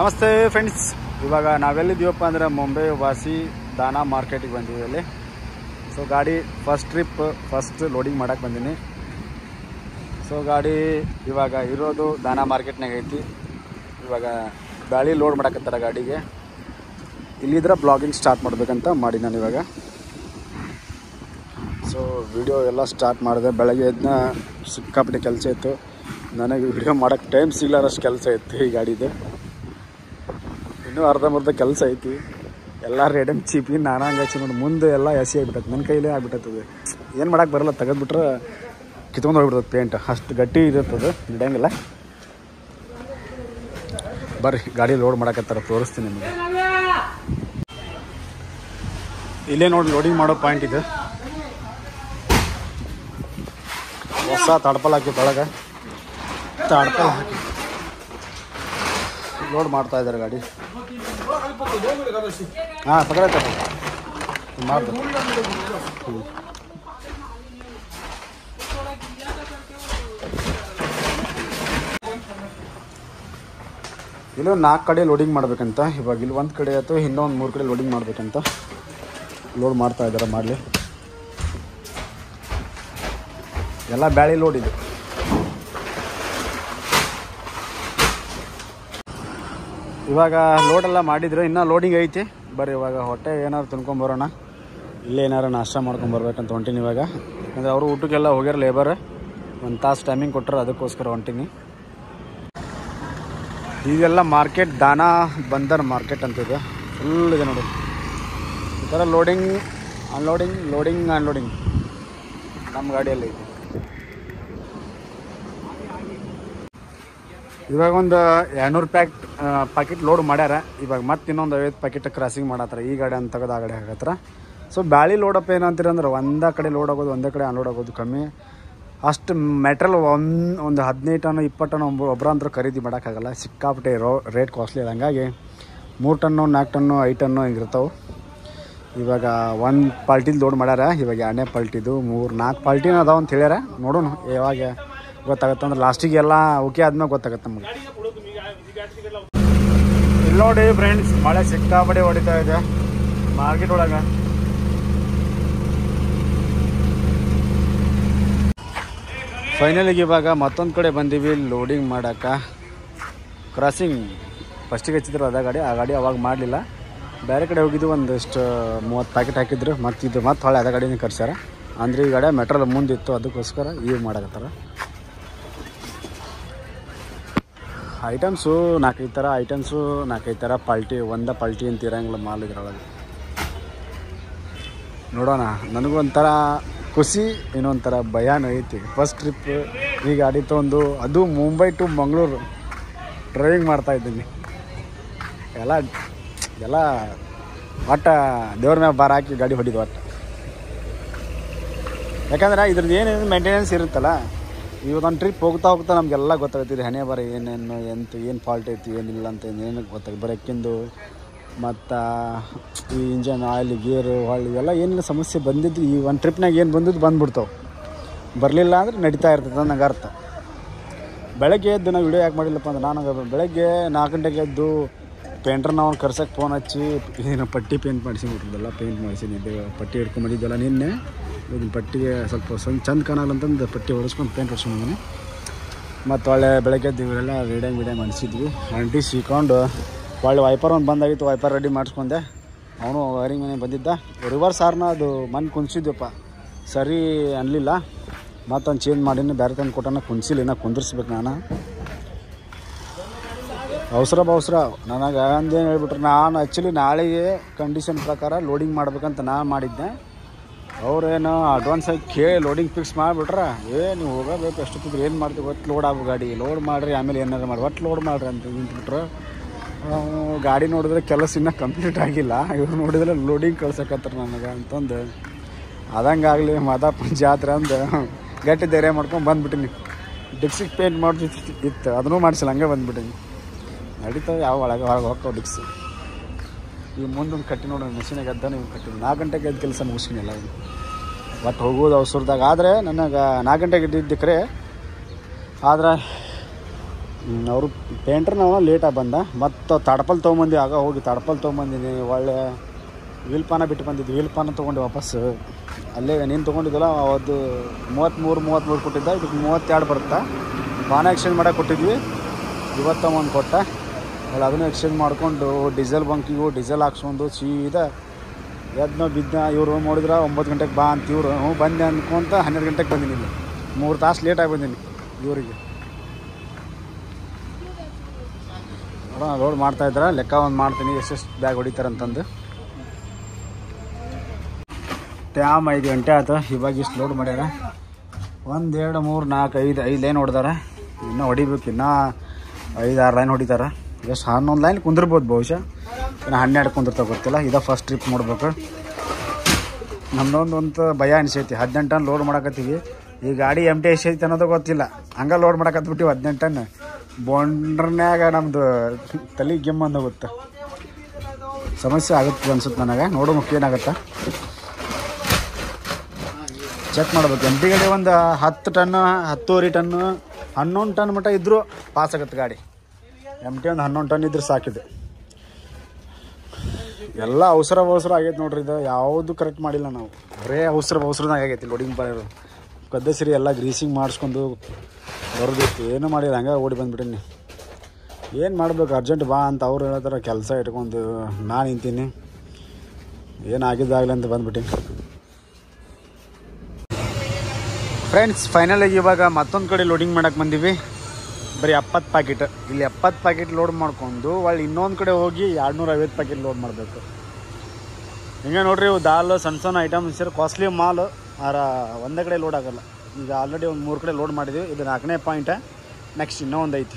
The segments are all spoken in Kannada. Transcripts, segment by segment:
ನಮಸ್ತೆ ಫ್ರೆಂಡ್ಸ್ ಇವಾಗ ನಾವೆಲ್ಲಿದ್ದೀವಪ್ಪ ಅಂದ್ರೆ ಮುಂಬೈ ವಾಸಿ ದಾನಾ ಮಾರ್ಕೆಟಿಗೆ ಬಂದೀವಿ ಅಲ್ಲಿ ಸೊ ಗಾಡಿ ಫಸ್ಟ್ ಟ್ರಿಪ್ ಫಸ್ಟ್ ಲೋಡಿಂಗ್ ಮಾಡಕ್ಕೆ ಬಂದೀನಿ ಸೊ ಗಾಡಿ ಇವಾಗ ಇರೋದು ದಾನಾ ಮಾರ್ಕೆಟ್ನಾಗ ಐತಿ ಇವಾಗ ಗಾಳಿ ಲೋಡ್ ಮಾಡಕತ್ತಾರ ಗಾಡಿಗೆ ಇಲ್ಲಿದ್ರೆ ಬ್ಲಾಗಿಂಗ್ ಸ್ಟಾರ್ಟ್ ಮಾಡ್ಬೇಕಂತ ಮಾಡಿ ನಾನು ಇವಾಗ ಸೊ ವಿಡಿಯೋ ಎಲ್ಲ ಸ್ಟಾರ್ಟ್ ಮಾಡಿದೆ ಬೆಳಗ್ಗೆ ಎದ್ನ ಸಿಕ್ಕಾಪಟ್ಟೆ ಕೆಲಸ ಇತ್ತು ನನಗೆ ವಿಡಿಯೋ ಮಾಡೋಕ್ಕೆ ಟೈಮ್ ಸಿಗ್ಲಾರಷ್ಟು ಕೆಲಸ ಇತ್ತು ಈ ಗಾಡಿದು ಇನ್ನೂ ಅರ್ಧಂಬರ್ಧ ಕೆಲಸ ಐತಿ ಎಲ್ಲ ರೆಡಮ್ ಚೀಪಿ ನಾನು ಹಂಗೆ ಹಚ್ಚಿ ನೋಡಿ ಮುಂದೆ ಎಲ್ಲ ಎಸಿ ಆಗ್ಬಿಟ್ಟೈತೆ ನನ್ನ ಕೈಲೇ ಆಗ್ಬಿಟ್ಟೈತದೆ ಏನು ಮಾಡಕ್ಕೆ ಬರಲ್ಲ ತೆಗೆದ್ಬಿಟ್ರೆ ಕಿತ್ಕೊಂಡು ಹೋಗ್ಬಿಡ್ತದೆ ಪೇಂಟ್ ಅಷ್ಟು ಗಟ್ಟಿ ಇರುತ್ತದೆ ನಡೆಯಂಗಿಲ್ಲ ಬರ್ರಿ ಗಾಡಿ ಲೋಡ್ ಮಾಡಕತ್ತಾರ ತೋರಿಸ್ತೀನಿ ನಿಮಗೆ ಇಲ್ಲೇ ನೋಡಿ ಲೋಡಿಂಗ್ ಮಾಡೋ ಪಾಯಿಂಟ್ ಇದು ಹೊಸ ತಡ್ಪಲ್ ಹಾಕಿ ಒಳಗೆ ತಡ್ಪಲ್ ಹಾಕಿ ಲೋಡ್ ಮಾಡ್ತಾ ಇದ್ದಾರೆ ಗಾಡಿ ಹಾಂ ತಗೊಳತ್ತೆ ಮಾಡ್ದು ಹ್ಞೂ ಇಲ್ಲೂ ನಾಲ್ಕು ಕಡೆ ಲೋಡಿಂಗ್ ಮಾಡ್ಬೇಕಂತ ಇವಾಗ ಇಲ್ಲಿ ಒಂದು ಕಡೆ ಆಯ್ತು ಇನ್ನೊಂದು ಮೂರು ಕಡೆ ಲೋಡಿಂಗ್ ಮಾಡ್ಬೇಕಂತ ಲೋಡ್ ಮಾಡ್ತಾ ಇದ್ದಾರೆ ಮಾಡಲಿ ಎಲ್ಲ ಬ್ಯಾಳಿ ಲೋಡ್ ಇದು ಇವಾಗ ಲೋಡ್ ಎಲ್ಲ ಮಾಡಿದ್ರು ಇನ್ನೂ ಲೋಡಿಂಗ್ ಐತಿ ಬರ್ರಿ ಇವಾಗ ಹೊಟ್ಟೆ ಏನಾದ್ರು ತಿನ್ಕೊಂಬರೋಣ ಇಲ್ಲೇ ಏನಾರು ನಾಷ್ಟ ಮಾಡ್ಕೊಂಬರ್ಬೇಕಂತ ಹೊಂಟೀನಿ ಇವಾಗ ಯಾಕಂದ್ರೆ ಅವರು ಊಟಕ್ಕೆಲ್ಲ ಹೋಗ್ಯಾರ ಲೇಬರ್ ಒಂದು ತಾಸು ಟೈಮಿಂಗ್ ಕೊಟ್ಟರು ಅದಕ್ಕೋಸ್ಕರ ಹೊಂಟೀನಿ ಇದೆಲ್ಲ ಮಾರ್ಕೆಟ್ ದಾನಾ ಬಂದರ್ ಮಾರ್ಕೆಟ್ ಅಂತಿದೆ ಫುಲ್ ಇದೆ ನೋಡಿ ಈ ಥರ ಲೋಡಿಂಗ್ ಅನ್ಲೋಡಿಂಗ್ ಲೋಡಿಂಗ್ ಅನ್ಲೋಡಿಂಗ್ ನಮ್ಮ ಗಾಡಿಯಲ್ಲಿ ಐತಿ ಇವಾಗ ಒಂದು ಎರಡುನೂರು ಪ್ಯಾಕ್ ಪ್ಯಾಕೆಟ್ ಲೋಡ್ ಮಾಡ್ಯಾರ ಇವಾಗ ಮತ್ತೆ ಇನ್ನೊಂದು ಐವತ್ತು ಪ್ಯಾಕೆಟ್ ಕ್ರಾಸಿಂಗ್ ಮಾಡತ್ತಾರ ಈ ಗಾಡಿ ಅಂತ ತೆಗೆದು ಆ ಗಾಡಿ ಹಾಕತ್ತಾರ ಸೊ ಬ್ಯಾಳಿ ಲೋಡಪ್ ಏನಂತೀರ ಅಂದ್ರೆ ಒಂದೇ ಕಡೆ ಲೋಡ್ ಆಗೋದು ಒಂದೇ ಕಡೆ ಅನ್ಲೋಡ್ ಆಗೋದು ಕಮ್ಮಿ ಅಷ್ಟು ಮೆಟ್ರಲ್ ಒಂದು ಒಂದು ಹದಿನೈದು ಟನ್ ಇಪ್ಪತ್ತು ಟನ್ ಒಬ್ಬ ಒಬ್ಬರಂತರೂ ಖರೀದಿ ಮಾಡೋಕ್ಕಾಗಲ್ಲ ಸಿಕ್ಕಾಪಟ್ಟೆ ರೋ ರೇಟ್ ಕಾಸ್ಟ್ಲಿ ಇದೆ ಹಂಗಾಗಿ ಮೂರು ಟನ್ನು ನಾಲ್ಕು ಟನ್ನು ಐದು ಟನ್ನು ಹಿಂಗೆ ಇರ್ತಾವೆ ಇವಾಗ ಒಂದು ಪಾಲ್ಟಿದು ಲೋಡ್ ಮಾಡ್ಯಾರ ಇವಾಗ ಎರಡನೇ ಪಾಲ್ಟಿದು ಮೂರು ನಾಲ್ಕು ಪಾಲ್ಟಿನ ಅದಾವ ಅಂತ ಹೇಳ್ಯಾರ ನೋಡೋಣ ಯಾವಾಗ ಗೊತ್ತಾಗತ್ತೆ ಅಂದ್ರೆ ಲಾಸ್ಟಿಗೆ ಎಲ್ಲ ಓಕೆ ಆದ್ಮೇಲೆ ಗೊತ್ತಾಗತ್ತೆ ನಮಗೆ ಇಲ್ಲಿ ನೋಡಿ ಫ್ರೆಂಡ್ಸ್ ಮಳೆ ಸಿಕ್ಕಾಪಟ್ಟೆ ಹೊಡಿತಾ ಇದೆ ಮಾರ್ಕೆಟ್ ಒಳಗೆ ಫೈನಲಿಗೆ ಇವಾಗ ಮತ್ತೊಂದು ಕಡೆ ಬಂದೀವಿ ಲೋಡಿಂಗ್ ಮಾಡೋಕೆ ಕ್ರಾಸಿಂಗ್ ಫಸ್ಟಿಗೆ ಹಚ್ಚಿದ್ರು ಅದ ಗಾಡಿ ಆ ಗಾಡಿ ಅವಾಗ ಮಾಡಲಿಲ್ಲ ಬೇರೆ ಕಡೆ ಹೋಗಿದ್ದು ಒಂದಿಷ್ಟು ಮೂವತ್ತು ಪ್ಯಾಕೆಟ್ ಹಾಕಿದ್ರು ಮತ್ತು ಇದು ಮತ್ತೆ ಹೊಳೆ ಅದ ಗಾಡಿನೇ ಕರ್ಸ್ಯಾರ ಅಂದ್ರೆ ಈ ಗಾಡಿ ಮೆಟ್ರಲ್ ಮುಂದಿತ್ತು ಅದಕ್ಕೋಸ್ಕರ ಈಗ ಮಾಡಕತ್ತಾರ ಐಟಮ್ಸು ನಾಲ್ಕೈದು ಥರ ಐಟಮ್ಸು ನಾಲ್ಕೈದು ಥರ ಪಾಲ್ಟಿ ಒಂದೇ ಪಾಲ್ಟಿ ಅಂತ ಇರಂಗಿಲ್ಲ ಮಾಲ್ ಇದ್ರೊಳಗೆ ನೋಡೋಣ ನನಗೂ ಒಂಥರ ಖುಷಿ ಇನ್ನೊಂಥರ ಭಯಾನೂ ಐತಿ ಫಸ್ಟ್ ಟ್ರಿಪ್ ಈ ಗಾಡಿ ತೊಗೊಂಡು ಅದು ಮುಂಬೈ ಟು ಮಂಗಳೂರು ಡ್ರೈವಿಂಗ್ ಮಾಡ್ತಾ ಇದ್ದೀನಿ ಎಲ್ಲ ಎಲ್ಲ ಒಟ್ಟು ದೇವ್ರ ಮ್ಯಾಗ ಬಾರ ಹಾಕಿ ಗಾಡಿ ಹೊಡಿದು ಒಟ್ಟು ಯಾಕಂದ್ರೆ ಇದ್ರದ್ದು ಏನೇನು ಮೇಂಟೆನೆನ್ಸ್ ಇರುತ್ತಲ್ಲ ಇವತ್ತೊಂದು ಟ್ರಿಪ್ ಹೋಗ್ತಾ ಹೋಗ್ತಾ ನಮಗೆಲ್ಲ ಗೊತ್ತಾಗ್ತಿದೆ ಹಣೆ ಬರ ಏನೇನು ಎಂತ ಏನು ಫಾಲ್ಟ್ ಐತಿ ಏನಿಲ್ಲ ಅಂತ ಏನೇನು ಗೊತ್ತಾಗ ಬ್ರೇಕಿಂದು ಮತ್ತು ಈ ಇಂಜನ್ ಆಯಿಲ್ ಗೇರು ಹೊಳ್ಳಿ ಇವೆಲ್ಲ ಏನಿಲ್ಲ ಸಮಸ್ಯೆ ಬಂದಿದ್ದು ಈ ಒಂದು ಟ್ರಿಪ್ನಾಗ ಏನು ಬಂದಿದ್ದು ಬಂದ್ಬಿಡ್ತಾವೆ ಬರಲಿಲ್ಲ ಅಂದ್ರೆ ನಡೀತಾ ಇರ್ತದೆ ನಂಗೆ ಅರ್ಥ ಬೆಳಗ್ಗೆ ಎದ್ದು ನಾವು ವಿಡಿಯೋ ಯಾಕೆ ಮಾಡಿಲ್ಲಪ್ಪ ಅಂದ್ರೆ ನಾನು ಬೆಳಗ್ಗೆ ನಾಲ್ಕು ಗಂಟೆಗೆ ಎದ್ದು ಪೇಂಟ್ರ್ ನಾವು ಕರ್ಸಕ್ಕೆ ಫೋನ್ ಹಚ್ಚಿ ಏನು ಪಟ್ಟಿ ಪೇಂಟ್ ಮಾಡಿಸಿಬಿಟ್ರದಲ್ಲ ಪೇಂಟ್ ಮಾಡಿಸಿನಿ ಪಟ್ಟಿ ಹಿಡ್ಕೊಂಬಂದಿದ್ದಲ್ಲ ನಿನ್ನೆ ಇದನ್ನ ಪಟ್ಟಿಗೆ ಸ್ವಲ್ಪ ಸ್ವಲ್ಪ ಚಂದ ಕಾಣಲ್ಲ ಅಂತಂದು ಪಟ್ಟಿ ಹೊಡೆಸ್ಕೊಂಡು ಪೇಂಟ್ ಹೊಡ್ಸ್ಕೊಂಬಂದಿನಿ ಮತ್ತು ಒಳ್ಳೆ ಬೆಳಗ್ಗೆ ಎದ್ದು ಇವರೆಲ್ಲ ರೆಡಿಯಾಗಿ ವಿಡಿಯೋ ಮಾಡಿಸಿದ್ವಿ ಅಂಟಿ ಸಿಕ್ಕೊಂಡು ಒಳ್ಳೆ ವೈಪರ್ ಒಂದು ಬಂದಾಗಿತ್ತು ವೈಪರ್ ರೆಡಿ ಮಾಡಿಸ್ಕೊಂಡೆ ಅವನು ವೈರಿಂಗ್ ಮನೆ ಬಂದಿದ್ದ ರಿವರ್ಸ್ ಆರ್ನ ಅದು ಮನೆ ಕುಂಸಿದ್ವಪ್ಪ ಸರಿ ಅನ್ನಲಿಲ್ಲ ಮತ್ತೊಂದು ಚೇಂಜ್ ಮಾಡೀನಿ ಬೇರೆ ತಂದು ಕೊಟ್ಟನ ಕುಂಸಿಲ್ಲ ಇನ್ನು ಕುಂದಿರ್ಸ್ಬೇಕು ನಾನು ಅವಸರ ಅವಸರ ನನಗೆ ಅಂದೇನು ಹೇಳ್ಬಿಟ್ರು ನಾನು ಆ್ಯಕ್ಚುಲಿ ನಾಳೆಗೆ ಕಂಡೀಷನ್ ಪ್ರಕಾರ ಲೋಡಿಂಗ್ ಮಾಡ್ಬೇಕಂತ ನಾನು ಮಾಡಿದ್ದೆ ಅವ್ರೇನು ಅಡ್ವಾನ್ಸ್ ಆಗಿ ಕೇಳಿ ಲೋಡಿಂಗ್ ಫಿಕ್ಸ್ ಮಾಡಿಬಿಟ್ರೆ ಏ ನೀವು ಹೋಗಬೇಕು ಎಷ್ಟೊತ್ತಿದ್ರೆ ಏನು ಮಾಡ್ತೀವಿ ಒಟ್ಟು ಲೋಡ್ ಆಗೋ ಗಾಡಿ ಲೋಡ್ ಮಾಡಿರಿ ಆಮೇಲೆ ಏನಾರು ಮಾಡಿ ಒಟ್ಟು ಲೋಡ್ ಮಾಡಿರಿ ಅಂತ ನಿಂತ್ಬಿಟ್ರು ನಾವು ಗಾಡಿ ನೋಡಿದ್ರೆ ಕೆಲಸ ಇನ್ನೂ ಕಂಪ್ಲೀಟ್ ಆಗಿಲ್ಲ ಇವ್ರು ನೋಡಿದ್ರೆ ಲೋಡಿಂಗ್ ಕಳ್ಸಕತ್ತಾರ ನನಗೆ ಅಂತಂದು ಅದಂಗಾಗಲಿ ಮಾದಾಪುರ ಜಾತ್ರೆ ಅಂದು ಗಟ್ಟಿ ಧೈರ್ಯ ಮಾಡ್ಕೊಂಡು ಬಂದ್ಬಿಟ್ಟಿನಿ ಡಿಕ್ಸಿಗೆ ಪೇಂಟ್ ಮಾಡಿ ಇತ್ತು ಅದನ್ನೂ ಮಾಡಿಸಿಲ್ಲ ಹಂಗೆ ಬಂದ್ಬಿಟ್ಟಿನಿ ನಡೀತಾವೆ ಯಾವ ಒಳಗೆ ಹೊರಗೆ ಹೋಗ್ತಾವೆ ಡಿಕ್ಸ್ ಈ ಮುಂದೊಂದು ಕಟ್ಟಿ ನೋಡಿ ಮಿಷಿನಾಗ ಎದ್ದ ನೀವು ಕಟ್ಟಿ ನಾಲ್ಕು ಗಂಟೆಗೆ ಎದ್ದು ಕೆಲಸ ಮುಗಿಸಿನಿಲ್ಲ ಇದು ಒಟ್ಟು ಹೋಗೋದು ಅವಸರದಾಗ ಆದರೆ ನನಗೆ ನಾಲ್ಕು ಗಂಟೆಗೆ ಇದ್ದಿದ್ದು ಕರೆ ಆದ್ರೆ ಅವರು ಪೇಂಟ್ರ್ ನಾವು ಲೇಟಾಗಿ ಬಂದ ಮತ್ತು ತಡಪಲ್ ತೊಗೊಂಬಂದು ಆಗ ಹೋಗಿ ತಡಪಲ್ ತೊಗೊಂಬಂದಿನಿ ಒಳ್ಳೆ ವೀಲ್ ಪಾನ ಬಿಟ್ಟು ಬಂದಿದ್ದು ವೀಲ್ ಪಾನ ತೊಗೊಂಡು ವಾಪಸ್ ಅಲ್ಲೇ ನೀನು ತೊಗೊಂಡಿದ್ದಲ್ಲ ಅವತ್ತು ಮೂವತ್ತ್ಮೂರು ಮೂವತ್ತ್ಮೂರು ಕೊಟ್ಟಿದ್ದ ಇದಕ್ಕೆ ಮೂವತ್ತೆರಡು ಬರುತ್ತಾ ಪಾನ ಎಕ್ಸ್ಚೇಂಜ್ ಮಾಡಕ್ಕೆ ಕೊಟ್ಟಿದ್ವಿ ಇವತ್ತ ಒಂದು ಕೊಟ್ಟ ಒಳ್ಳೆ ಅದನ್ನು ಎಕ್ಸ್ಚೇಂಜ್ ಮಾಡಿಕೊಂಡು ಡೀಸೆಲ್ ಬಂಕಿಗೂ ಡೀಸೆಲ್ ಹಾಕ್ಸ್ಕೊಂಡು ಸೀದಾ ಎದ್ನೋ ಬಿದ್ದ ಇವರು ನೋಡಿದ್ರೆ ಒಂಬತ್ತು ಗಂಟೆಗೆ ಬಾ ಅಂತ ಇವರು ಹ್ಞೂ ಬಂದೆ ಅನ್ಕೊಂತ ಹನ್ನೆರಡು ಗಂಟೆಗೆ ಬಂದೀನಿ ಇಲ್ಲಿ ಮೂರು ತಾಸು ಲೇಟಾಗಿ ಬಂದೀನಿ ಇವರಿಗೆ ನೋಡೋಣ ಲೋಡ್ ಮಾಡ್ತಾ ಇದ್ದಾರೆ ಲೆಕ್ಕ ಒಂದು ಮಾಡ್ತೀನಿ ಎಷ್ಟೆಷ್ಟು ಬ್ಯಾಗ್ ಹೊಡಿತಾರೆ ಅಂತಂದು ಟ್ಯಾಮ್ ಐದು ಗಂಟೆ ಆಯ್ತು ಇವಾಗ ಇಷ್ಟು ಲೋಡ್ ಮಾಡ್ಯಾರ ಒಂದು ಎರಡು ಮೂರು ನಾಲ್ಕು ಐದು ಐದು ಲೈನ್ ಹೊಡೆದಾರ ಇನ್ನೂ ಹೊಡಿಬೇಕು ಇನ್ನೂ ಐದು ಆರು ಲೈನ್ ಹೊಡಿತಾರೆ ಎಷ್ಟು ಹನ್ನೊಂದು ಲೈನ್ ಕುಂದಿರ್ಬೋದು ಬಹುಶಃ ಇನ್ನು ಹನ್ನೆರಡು ಕುಂದಿರ್ತಾವೆ ಗೊತ್ತಿಲ್ಲ ಇದೇ ಫಸ್ಟ್ ಟ್ರಿಪ್ ನೋಡ್ಬೇಕು ನಮ್ದೊಂದು ಒಂದು ಭಯ ಅನಿಸೈತಿ ಹದಿನೆಂಟು ಟನ್ ಲೋಡ್ ಮಾಡಕತ್ತೀವಿ ಈ ಗಾಡಿ ಎಮ್ ಟಿ ಎಷ್ಟೈತಿ ಅನ್ನೋದು ಗೊತ್ತಿಲ್ಲ ಹಂಗೆ ಲೋಡ್ ಮಾಡಕತ್ಬಿಟ್ಟಿವಿ ಹದಿನೆಂಟು ಟನ್ ಬೊಂಡ್ರನ್ಯಾಗ ನಮ್ಮದು ತಲೆ ಗೆಮ್ ಅಂದ ಹೋಗುತ್ತೆ ಸಮಸ್ಯೆ ಆಗುತ್ತೆ ಅನ್ಸುತ್ತೆ ನನಗೆ ನೋಡೋ ಮುಖ್ಯ ಏನಾಗುತ್ತೆ ಚೆಕ್ ಮಾಡ್ಬೇಕು ಎಮ್ ಟಿ ಗಾಡಿ ಒಂದು ಹತ್ತು ಟನ್ ಹತ್ತುವರೆ ಟನ್ನು ಹನ್ನೊಂದು ಟನ್ ಮಟ್ಟ ಇದ್ದರೂ ಪಾಸ್ ಆಗುತ್ತೆ ಗಾಡಿ ಎಮ್ ಟಿ ಒಂದು ಹನ್ನೊಂದು ಟನ್ ಇದ್ರೆ ಸಾಕಿದೆ ಎಲ್ಲ ಅವಸರ ಅವಸರ ಆಗೈತೆ ನೋಡ್ರಿ ಇದು ಯಾವುದು ಕರೆಕ್ಟ್ ಮಾಡಿಲ್ಲ ನಾವು ಬರೇ ಅವಸರ ಅವಸರದಾಗ ಆಗೈತಿ ಲೋಡಿಂಗ್ ಬರೋದು ಗದ್ದೆ ಸಿರಿ ಎಲ್ಲ ಗ್ರೀಸಿಂಗ್ ಮಾಡಿಸ್ಕೊಂಡು ಬರೋದಿತ್ತು ಏನು ಮಾಡಿಲ್ಲ ಹಂಗೆ ಓಡಿ ಬಂದ್ಬಿಟ್ಟೀನಿ ಏನು ಮಾಡ್ಬೇಕು ಅರ್ಜೆಂಟ್ ಬಾ ಅಂತ ಅವ್ರು ಹೇಳ್ತಾರೆ ಕೆಲಸ ಇಟ್ಕೊಂಡು ನಾನು ನಿಂತೀನಿ ಏನಾಗಿದ್ದಾಗಲಿ ಅಂತ ಬಂದ್ಬಿಟ್ಟೀನಿ ಫ್ರೆಂಡ್ಸ್ ಫೈನಲಾಗಿ ಇವಾಗ ಮತ್ತೊಂದು ಕಡೆ ಲೋಡಿಂಗ್ ಮಾಡಕ್ಕೆ ಬಂದೀವಿ ಬರೀ ಎಪ್ಪತ್ತು ಪ್ಯಾಕೆಟ್ ಇಲ್ಲಿ ಎಪ್ಪತ್ತು ಪ್ಯಾಕೆಟ್ ಲೋಡ್ ಮಾಡ್ಕೊಂಡು ಒಳ್ಳೆ ಇನ್ನೊಂದು ಕಡೆ ಹೋಗಿ ಎರಡುನೂರ ಐವತ್ತು ಪ್ಯಾಕೆಟ್ ಲೋಡ್ ಮಾಡಬೇಕು ಹಿಂಗೆ ನೋಡ್ರಿ ಇವು ದಾಲ್ ಸಣ್ಣ ಸಣ್ಣ ಐಟಮ್ಸ್ ಇರೋ ಕಾಸ್ಟ್ಲಿ ಮಾಲ್ ಆರ ಒಂದೇ ಕಡೆ ಲೋಡ್ ಆಗಲ್ಲ ಈಗ ಆಲ್ರೆಡಿ ಒಂದು ಮೂರು ಕಡೆ ಲೋಡ್ ಮಾಡಿದ್ವಿ ಇದು ನಾಲ್ಕನೇ ಪಾಯಿಂಟ ನೆಕ್ಸ್ಟ್ ಇನ್ನೂ ಒಂದು ಐತಿ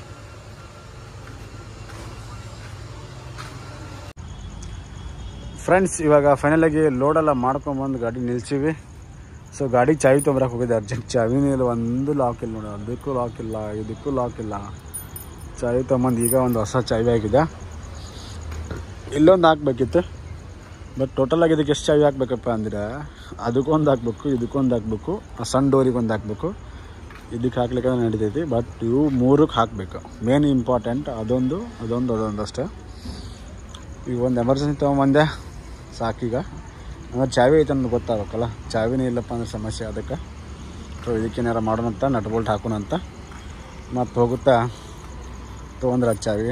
ಫ್ರೆಂಡ್ಸ್ ಇವಾಗ ಫೈನಲಾಗಿ ಲೋಡೆಲ್ಲ ಮಾಡ್ಕೊಂಬಂದು ಗಾಡಿ ನಿಲ್ಸಿವಿ ಸೊ ಗಾಡಿ ಚಾವಿ ತೊಗೊಂಬರಕ್ಕೆ ಹೋಗಿದ್ದೆ ಅರ್ಜೆಂಟ್ ಚಾವಿನೇ ಇಲ್ಲ ಒಂದು ಲಾಕ್ ಇಲ್ಲ ನೋಡಿ ಅದಕ್ಕೂ ಲಾಕ್ ಇಲ್ಲ ಇದಕ್ಕೂ ಲಾಕ್ ಇಲ್ಲ ಚಾವಿ ತೊಗೊಂಬಂದು ಈಗ ಒಂದು ಹೊಸ ಚಾವಿ ಆಗಿದೆ ಇಲ್ಲೊಂದು ಹಾಕ್ಬೇಕಿತ್ತು ಬಟ್ ಟೋಟಲಾಗಿ ಇದಕ್ಕೆ ಎಷ್ಟು ಚಾವಿ ಹಾಕ್ಬೇಕಪ್ಪ ಅಂದ್ರೆ ಅದಕ್ಕೊಂದು ಹಾಕ್ಬೇಕು ಇದಕ್ಕೊಂದು ಹಾಕ್ಬೇಕು ಆ ಸಣ್ಣ ಡೋರಿಗೆ ಒಂದು ಹಾಕ್ಬೇಕು ಇದಕ್ಕೆ ಹಾಕ್ಲಿಕ್ಕೆ ನಡೀತೈತಿ ಬಟ್ ಇವು ಮೂರಕ್ಕೆ ಹಾಕಬೇಕು ಮೇನ್ ಇಂಪಾರ್ಟೆಂಟ್ ಅದೊಂದು ಅದೊಂದು ಅದೊಂದು ಅಷ್ಟೇ ಈಗ ಒಂದು ಎಮರ್ಜೆನ್ಸಿ ತೊಗೊಂಬಂದೆ ಸಾಕೀಗ ಅಂದ್ರೆ ಚಾವಿ ಐತೆ ಅನ್ನೋದು ಗೊತ್ತಾಗಬೇಕಲ್ಲ ಚಾವಿನೇ ಇಲ್ಲಪ್ಪ ಅಂದ್ರೆ ಸಮಸ್ಯೆ ಅದಕ್ಕೆ ಸೊ ಇದಕ್ಕೇನಾರ ಮಾಡೋಣಂತ ನಟ್ ಬೋಲ್ಟ್ ಹಾಕೋಣಂತ ಮತ್ತು ಹೋಗುತ್ತಾ ತೊಗೊಂಡ್ರೆ ಅದು ಚಾವಿ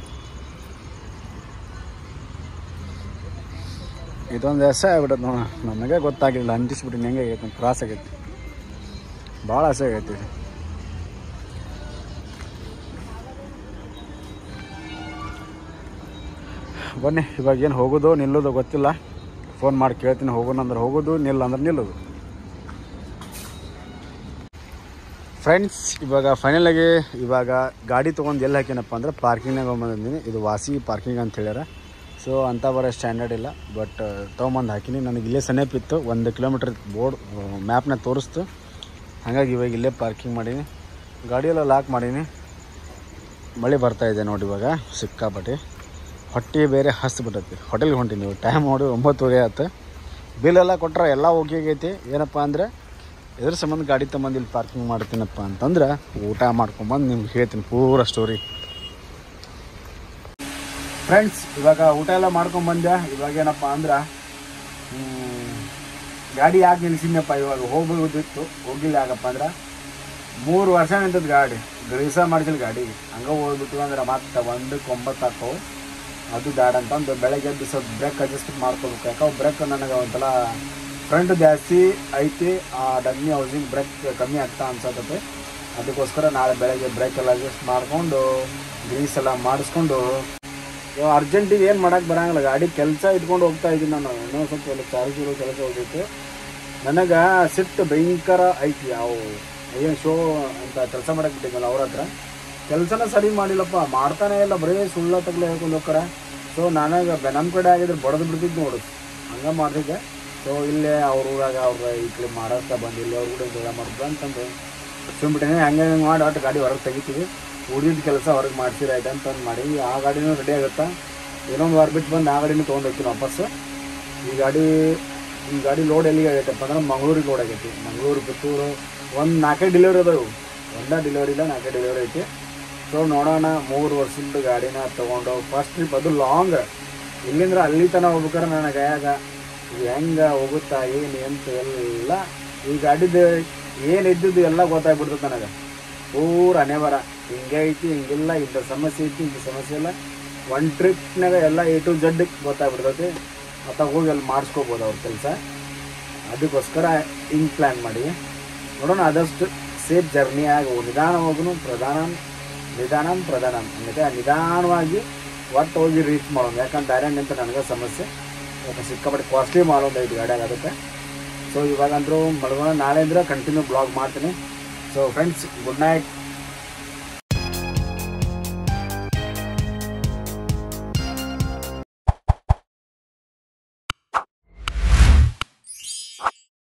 ಇದೊಂದು ಎಸೆ ಆಗ್ಬಿಟ್ಟದ ನೋಡ ನನಗೆ ಗೊತ್ತಾಗಿಲ್ಲ ಅಂಟಿಸ್ಬಿಟ್ಟಿನಿ ಹೆಂಗೆ ಆಗೈತೆ ಕ್ರಾಸ್ ಆಗೈತಿ ಭಾಳ ಆಸೆ ಆಗೈತಿ ಇದು ಬನ್ನಿ ಇವಾಗ ಏನು ಹೋಗೋದು ನಿಲ್ಲೋದು ಗೊತ್ತಿಲ್ಲ ಫೋನ್ ಮಾಡಿ ಕೇಳ್ತೀನಿ ಹೋಗೋಣ ಅಂದ್ರೆ ಹೋಗೋದು ನಿಲ್ಲ ಅಂದ್ರೆ ನಿಲ್ಲೋದು ಫ್ರೆಂಡ್ಸ್ ಇವಾಗ ಫೈನಲಾಗಿ ಇವಾಗ ಗಾಡಿ ತೊಗೊಂಡು ಎಲ್ಲಿ ಹಾಕಿನಪ್ಪ ಅಂದ್ರೆ ಪಾರ್ಕಿಂಗ್ನಾಗ ಬಂದಿದ್ದೀನಿ ಇದು ವಾಸಿ ಪಾರ್ಕಿಂಗ್ ಅಂತ ಹೇಳ್ಯಾರ ಸೊ ಅಂಥ ಬರೋ ಸ್ಟ್ಯಾಂಡರ್ಡ್ ಇಲ್ಲ ಬಟ್ ತೊಗೊಂಬಂದು ಹಾಕಿನಿ ನನಗೆ ಇಲ್ಲೇ ಸನೇಪಿತ್ತು ಒಂದು ಕಿಲೋಮೀಟ್ರ್ ಬೋರ್ಡ್ ಮ್ಯಾಪ್ನ ತೋರಿಸ್ತು ಹಾಗಾಗಿ ಇವಾಗ ಇಲ್ಲೇ ಪಾರ್ಕಿಂಗ್ ಮಾಡೀನಿ ಗಾಡಿಯೆಲ್ಲ ಲಾಕ್ ಮಾಡೀನಿ ಮಳೆ ಬರ್ತಾ ಇದೆ ನೋಡಿ ಇವಾಗ ಸಿಕ್ಕಾಪಟ್ಟೆ ಹೊಟ್ಟೆ ಬೇರೆ ಹಸ್ಬಿಟ್ಟೈತಿ ಹೋಟೆಲ್ಗೆ ಹೊಂಟೀನಿ ನೀವು ಟೈಮ್ ನೋಡಿ ಒಂಬತ್ತುವರೆ ಆಯ್ತು ಬಿಲ್ ಎಲ್ಲ ಕೊಟ್ರೆ ಎಲ್ಲ ಓಕೆ ಆಗೈತಿ ಏನಪ್ಪ ಅಂದರೆ ಎದ್ರ ಸಂಬಂಧ ಗಾಡಿ ತೊಗೊಂಬಂದು ಇಲ್ಲಿ ಪಾರ್ಕಿಂಗ್ ಮಾಡ್ತೀನಪ್ಪ ಅಂತಂದ್ರೆ ಊಟ ಮಾಡ್ಕೊಂಬಂದು ನಿಮ್ಗೆ ಹೇಳ್ತೀನಿ ಪೂರ ಸ್ಟೋರಿ ಫ್ರೆಂಡ್ಸ್ ಇವಾಗ ಊಟ ಎಲ್ಲ ಮಾಡ್ಕೊಂಬಂದೆ ಇವಾಗ ಏನಪ್ಪ ಅಂದ್ರೆ ಹ್ಮ್, ಗಾಡಿ ಯಾಕೆ ನಿಲ್ಸಿದ್ನಪ್ಪ ಇವಾಗ ಹೋಗ್ಬೋದಿತ್ತು ಹೋಗಿಲ್ಲ ಯಾಕಪ್ಪ ಅಂದ್ರೆ ಮೂರು ವರ್ಷ ನಿಂತದ ಗಾಡಿ ಗ್ರೀಸ ಮಾಡಿಸಿಲ್ಲ ಗಾಡಿಗೆ ಹಂಗೆ ಹೋಗ್ಬಿಟ್ಟು ಅಂದ್ರೆ ಮತ್ತೆ ಒಂದಕ್ಕೆ ಒಂಬತ್ತು ಹಾಕವು ಅದು ಬ್ಯಾಡ ಅಂತಂದು ಬೆಳಗ್ಗೆ ಎದ್ದು ಸ್ವಲ್ಪ ಬ್ರೇಕ್ ಅಡ್ಜಸ್ಟ್ ಮಾಡ್ಕೋಬೇಕು ಯಾಕಂದ್ರೆ ಬ್ರೇಕ್ ನನಗೆ ಒಂಥರ ಫ್ರಂಟ್ ಜಾಸ್ತಿ ಐತಿ ಆ ಡಗ್ನಿ ಹೌಸಿಂಗ್ ಬ್ರೇಕ್ ಕಮ್ಮಿ ಆಗ್ತಾ ಅನ್ಸತ್ತೆ ಅದಕ್ಕೋಸ್ಕರ ನಾಳೆ ಬೆಳಗ್ಗೆ ಬ್ರೇಕ್ ಎಲ್ಲ ಅಡ್ಜಸ್ಟ್ ಮಾಡಿಕೊಂಡು ಗ್ರೀಸ್ ಎಲ್ಲ ಮಾಡಿಸ್ಕೊಂಡು ಇವಾಗ ಅರ್ಜೆಂಟಿಗೆ ಏನು ಮಾಡಕ್ಕೆ ಬರಂಗಿಲ್ಲ ಗಾಡಿ ಕೆಲಸ ಇಟ್ಕೊಂಡು ಹೋಗ್ತಾ ಇದ್ದೀನಿ ನಾನು ಇನ್ನೂ ಸ್ವಲ್ಪ ಎಲ್ಲ ಚಾರ್ಜ್ ಇರೋ ಕೆಲಸ ಹೋಗಿತ್ತು ನನಗೆ ಸಿಟ್ಟು ಭಯಂಕರ ಐತಿ ಯಾವ ಏನು ಶೋ ಅಂತ ಕೆಲಸ ಮಾಡಕ್ಕೆ ಬಿಟ್ಟಿದ್ನಲ್ಲ ಅವ್ರ ಹತ್ರ ಕೆಲಸನ ಸರಿ ಮಾಡಿಲ್ಲಪ್ಪ ಮಾಡ್ತಾನೆ ಇಲ್ಲ ಬರೀ ಸುಳ್ಳ ತಗಲೆ ಹೇಳ್ಕೊಂಡು ಹೋಗ್ತಾರ ಸೊ ನನಗೆ ನಮ್ಮ ಕಡೆ ಆಗಿದ್ರೆ ಬಡದು ಬಿಡ್ತಿದ್ದು ನೋಡು ಹಂಗೆ ಮಾಡ್ತಿದ್ದೆ ಸೊ ಇಲ್ಲೇ ಅವ್ರ ಊರಾಗ ಅವ್ರ ಈ ಕಡೆ ಮಹಾರಾಷ್ಟ್ರ ಬಂದು ಇಲ್ಲಿ ಅವ್ರ ಕೂಡ ಜಗಳ ಮಾಡಿದ್ರು ಅಂತಂದು ಸುಮ್ಬಿಟ್ಟಿನಿ ಹಂಗೆ ಹಂಗೆ ಮಾಡಿ ಒಟ್ಟು ಗಾಡಿ ಹೊರಗೆ ತೆಗಿತೀವಿ ಉಳಿದ ಕೆಲಸ ಹೊರಗೆ ಮಾಡ್ತೀರ ಆಯ್ತು ಅಂತಂದು ಮಾಡಿ ಆ ಗಾಡಿನೂ ರೆಡಿ ಆಗುತ್ತಾ ಇನ್ನೊಂದು ವಾರ ಬಿಟ್ಟು ಬಂದು ಆ ಗಾಡಿನೂ ತೊಗೊಂಡು ಹೋಗ್ತೀನಿ ವಾಪಸ್ಸು ಈ ಗಾಡಿ ಈ ಗಾಡಿ ಲೋಡ್ ಎಲ್ಲಿಗೆ ಆಗೈತಪ್ಪ ಅಂದ್ರೆ ಮಂಗಳೂರಿಗೆ ಲೋಡ್ ಆಗೈತಿ ಮಂಗಳೂರು ಪುತ್ತೂರು ಒಂದು ನಾಲ್ಕೈದು ಡೆಲಿವರಿ ಅದಾವು ಒಂದೇ ಡೆಲಿವರಿ ಇಲ್ಲ ನಾಲ್ಕೈದು ಡೆಲಿವರಿ ಐತಿ ಸೊ ನೋಡೋಣ ಮೂರು ವರ್ಷದ ಗಾಡಿನ ತೊಗೊಂಡು ಫಸ್ಟ್ ಟ್ರಿಪ್ ಅದು ಲಾಂಗ್ ಇಲ್ಲಿಂದ್ರ ಅಲ್ಲಿ ತನಕ ಹೋಗ್ಬೇಕಾರೆ ನನ್ನ ಕೈಯಾಗ ಇದು ಹೆಂಗೆ ಹೋಗುತ್ತಾ ಏನು ಎಂತ ಎಲ್ಲ ಈ ಗಾಡಿದು ಏನು ಇದ್ದಿದ್ದು ಎಲ್ಲ ಗೊತ್ತಾಗ್ಬಿಡ್ತದೆ ನನಗೆ ಪೂರ ಅನೆಬರ ಹಿಂಗೆ ಐತಿ ಹಿಂಗಿಲ್ಲ ಇಂಥ ಸಮಸ್ಯೆ ಐತಿ ಇಂಥ ಸಮಸ್ಯೆ ಇಲ್ಲ ಒನ್ ಟ್ರಿಪ್ನಾಗ ಎಲ್ಲ ಎ ಟು ಜಡ್ ಗೊತ್ತಾಗ್ಬಿಡ್ತೈತಿ ಮತ್ತು ಹೋಗಿ ಅಲ್ಲಿ ಮಾಡಿಸ್ಕೋಬೋದು ಅವ್ರ ಕೆಲಸ ಅದಕ್ಕೋಸ್ಕರ ಹಿಂಗೆ ಪ್ಲ್ಯಾನ್ ಮಾಡಿ ನೋಡೋಣ ಆದಷ್ಟು ಸೇಫ್ ಜರ್ನಿ ಆಗಿ ನಿಧಾನ ಹೋಗುನು ಪ್ರಧಾನ ನಿಧಾನ ಪ್ರಧಾನ ಅಂದರೆ ನಿಧಾನವಾಗಿ ಒಟ್ಟು ಹೋಗಿ ರೀಚ್ ಮಾಡೋದು ಯಾಕಂದ್ರೆ ದಾರ್ಯಾಗ ನಿಂತ ನನಗೆ ಸಮಸ್ಯೆ ಯಾಕೆ ಸಿಕ್ಕಾಪಟ್ಟೆ ಕಾಸ್ಟ್ಲಿ ಮಾಡೋದು ಐದು ಗಾಡಿಯಾಗ ಅದಕ್ಕೆ ಸೊ ಇವಾಗ ಅಂದರೂ ಮಡ್ಗೋಣ ನಾಳೆ ಅಂದ್ರೆ ಕಂಟಿನ್ಯೂ ಬ್ಲಾಗ್ ಮಾಡ್ತೀನಿ ಸೊ ಫ್ರೆಂಡ್ಸ್ ಗುಡ್ ನೈಟ್